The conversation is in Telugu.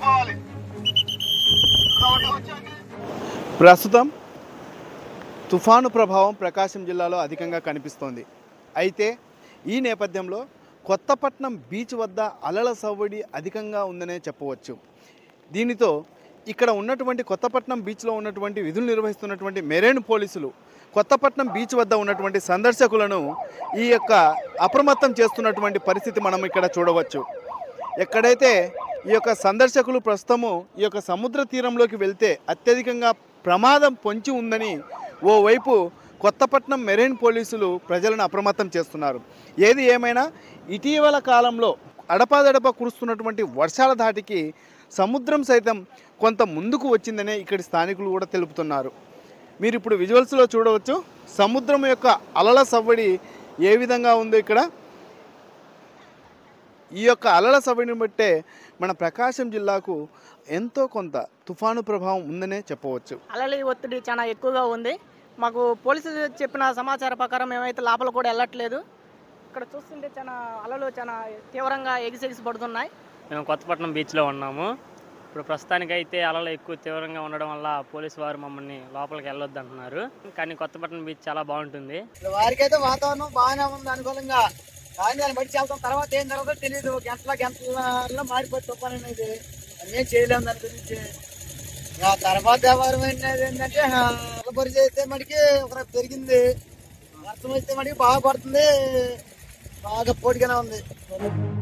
పోవాలి ప్రస్తుతం తుఫాను ప్రభావం ప్రకాశం జిల్లాలో అధికంగా కనిపిస్తోంది అయితే ఈ నేపథ్యంలో కొత్తపట్నం బీచ్ వద్ద అలల సవ్వడి అధికంగా ఉందనే చెప్పవచ్చు దీనితో ఇక్కడ ఉన్నటువంటి కొత్తపట్నం బీచ్లో ఉన్నటువంటి విధులు నిర్వహిస్తున్నటువంటి మెరైన్ పోలీసులు కొత్తపట్నం బీచ్ వద్ద ఉన్నటువంటి సందర్శకులను ఈ యొక్క అప్రమత్తం చేస్తున్నటువంటి పరిస్థితి మనం ఇక్కడ చూడవచ్చు ఎక్కడైతే ఈ యొక్క సందర్శకులు ప్రస్తుతము ఈ యొక్క సముద్ర తీరంలోకి వెళ్తే అత్యధికంగా ప్రమాదం పొంచి ఉందని ఓవైపు కొత్తపట్నం మెరైన్ పోలీసులు ప్రజలను అప్రమత్తం చేస్తున్నారు ఏది ఏమైనా ఇటీవల కాలంలో అడపాదడప కురుస్తున్నటువంటి వర్షాల ధాటికి సముద్రం సైతం కొంత ముందుకు వచ్చిందనే ఇక్కడి స్థానికులు కూడా తెలుపుతున్నారు మీరు ఇప్పుడు విజువల్స్లో చూడవచ్చు సముద్రం యొక్క అలల సవ్వడి ఏ విధంగా ఉందో ఇక్కడ ఈ యొక్క అలల సవ్వడిని బట్టే మన ప్రకాశం జిల్లాకు ఎంతో కొంత తుఫాను ప్రభావం ఉందనే చెప్పవచ్చు అలలి ఒత్తిడి చాలా ఎక్కువగా ఉంది మాకు పోలీసులు చెప్పిన సమాచారం ప్రకారం మేమైతే లోపల కూడా వెళ్ళట్లేదు ఇక్కడ చూస్తుంటే చాలా అలలు చాలా తీవ్రంగా ఎగిసెగిసి పడుతున్నాయి మేము కొత్తపట్నం బీచ్లో ఉన్నాము ఇప్పుడు ప్రస్తుతానికైతే అలలు ఎక్కువ తీవ్రంగా ఉండడం వల్ల పోలీసు వారు మమ్మల్ని లోపలికి వెళ్ళొద్దు అంటున్నారు కానీ కొత్తపట్నం బీచ్ చాలా బాగుంటుంది వారికైతే వాతావరణం బాగానే ఉంది అనుకూలంగా కానీ దాన్ని బట్టి వెళ్తాం తర్వాత ఏం జరుగుతుందో తెలియదు గంటల గంటల మారిపోయి తుఫాన్ అనేది ఏం చేయలేము దాని గురించి ఆ తర్వాత వ్యవహారం అనేది ఏంటంటే పరిచయం అయితే మటుకి ఒక పెరిగింది వర్షం అయితే మటుకి బాగా పడుతుంది బాగా పోటీగానే ఉంది